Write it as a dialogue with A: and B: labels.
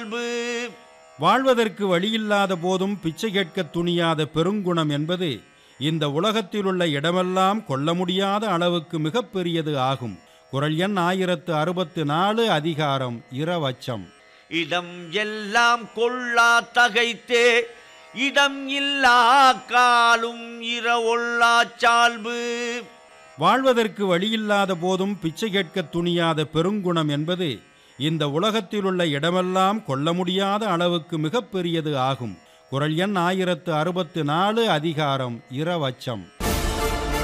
A: வாழ்வதற்கு வழியில்லாத போதும் பிச்சை கேட்க துணியாத பெருங்குணம் என்பது இந்த உலகத்திலுள்ள இடமெல்லாம் கொள்ள முடியாத அளவுக்கு மிகப்பெரியது ஆகும் குரல் எண் ஆயிரத்து அறுபத்து நாலு அதிகாரம் இரவச்சம்
B: இடம் எல்லாம் கொள்ளா தகைத்தே இடம் இல்லா காலும் இரவொள்ளா சால்பு
A: வாழ்வதற்கு வழியில்லாத போதும் பிச்சை கேட்க துணியாத பெருங்குணம் என்பது இந்த உலகத்திலுள்ள இடமெல்லாம் கொள்ள முடியாத அளவுக்கு மிகப்பெரியது ஆகும் குரல் எண் ஆயிரத்து அறுபத்து நாலு அதிகாரம் இரவச்சம்